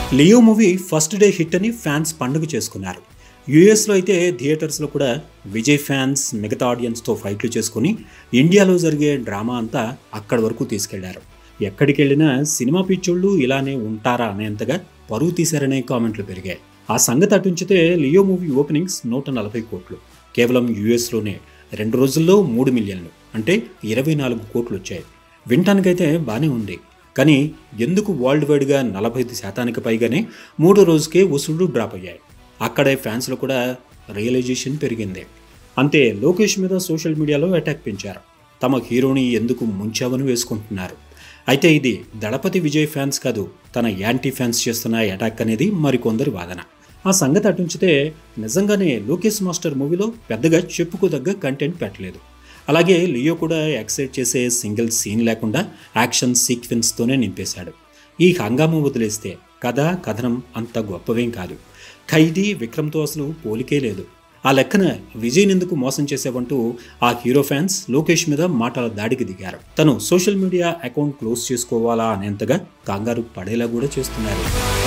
Leo movie first day hit అని fans పండుగ చేసుకున్నారు యూఎస్లో అయితే థియేటర్స్లో కూడా విజయ్ ఫ్యాన్స్ మిగతా ఆడియన్స్తో ఫైట్లు చేసుకుని ఇండియాలో జరిగే డ్రామా అంతా అక్కడి వరకు తీసుకెళ్లారు ఎక్కడికి వెళ్ళినా సినిమా పిచ్చోళ్ళు ఇలానే ఉంటారా అనేంతగా పరువు తీశారనే కామెంట్లు పెరిగాయి ఆ సంగతి అటుంచితే లియో మూవీ ఓపెనింగ్స్ నూట నలభై కోట్లు కేవలం యూఎస్లోనే రెండు రోజుల్లో మూడు మిలియన్లు అంటే ఇరవై నాలుగు కోట్లు వచ్చాయి వినటానికైతే బాగానే ఉంది కానీ ఎందుకు వరల్డ్ వైడ్గా నలభై ఐదు శాతానికి పైగానే మూడో రోజుకే వసూళ్లు డ్రాప్ అయ్యాయి అక్కడే ఫ్యాన్స్లో కూడా రియలైజేషన్ పెరిగింది అంతే లోకేష్ మీద సోషల్ మీడియాలో అటాక్ పెంచారు తమ హీరోని ఎందుకు ముంచావని వేసుకుంటున్నారు అయితే ఇది దళపతి విజయ్ ఫ్యాన్స్ కాదు తన యాంటీ ఫ్యాన్స్ చేస్తున్న అటాక్ అనేది మరికొందరి వాదన ఆ సంగతి అటుంచితే నిజంగానే లోకేష్ మాస్టర్ మూవీలో పెద్దగా చెప్పుకోదగ్గ కంటెంట్ పెట్టలేదు అలాగే లియో కూడా ఎక్సైట్ చేసే సింగిల్ సీన్ లేకుండా యాక్షన్ సీక్వెన్స్తోనే నింపేశాడు ఈ హంగామా వదిలేస్తే కథ కథనం అంత గొప్పవేం కాదు ఖైదీ విక్రమ్తో అసలు పోలికే లేదు ఆ లెక్కన విజయ్ ఎందుకు మోసం చేసావంటూ ఆ హీరో ఫ్యాన్స్ లోకేష్ మీద మాటల దాడికి దిగారు తను సోషల్ మీడియా అకౌంట్ క్లోజ్ చేసుకోవాలా అనేంతగా కంగారు పడేలా కూడా చేస్తున్నారు